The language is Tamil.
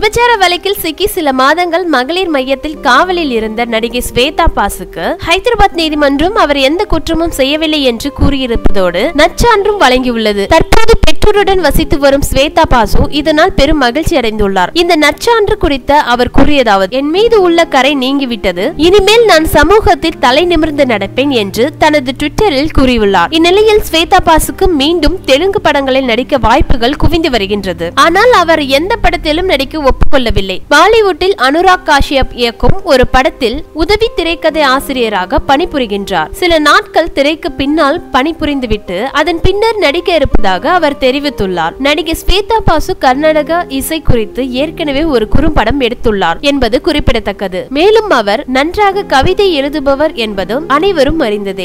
விபச்சார வழக்கில் சிக்கி சில மாதங்கள் மகளிர் மையத்தில் காவலில் இருந்த நடிகை ஸ்வேதா பாசுக்கு ஹைதராபாத் நீதிமன்றம் அவர் எந்த குற்றமும் செய்யவில்லை என்று கூறியிருப்பதோடு நச்சான்றும் வழங்கியுள்ளது தற்போது பெற்றோருடன் வசித்து வரும் ஸ்வேதா பாசு இதனால் பெரும் மகிழ்ச்சி அடைந்துள்ளார் இந்த நச்சான்று குறித்த அவர் கூறியதாவது என் மீது உள்ள கரை நீங்கிவிட்டது இனிமேல் நான் சமூகத்தில் தலை நிமிர்ந்து நடப்பேன் என்று தனது ட்விட்டரில் கூறியுள்ளார் இந்நிலையில் ஸ்வேதா பாசுக்கு மீண்டும் தெலுங்கு படங்களில் நடிக்க வாய்ப்புகள் குவிந்து வருகின்றது ஆனால் அவர் எந்த படத்திலும் நடிக்க ஒப்புக்கொள்ளவில்லை பாலிவுட்டில் அனுராக் காஷ்யப் இயக்கும் ஒரு படத்தில் உதவி திரைக்கதை ஆசிரியராக பணிபுரிகின்றார் சில நாட்கள் திரைக்கு பின்னால் பணிபுரிந்துவிட்டு அதன் பின்னர் நடிக்க இருப்பதாக அவர் தெரிவித்துள்ளார் நடிகை ஸ்வேதா பாசு கர்நாடக இசை குறித்து ஏற்கனவே ஒரு குறும்படம் எடுத்துள்ளார் என்பது குறிப்பிடத்தக்கது மேலும் அவர் நன்றாக கவிதை எழுதுபவர் என்பதும் அனைவரும் அறிந்ததே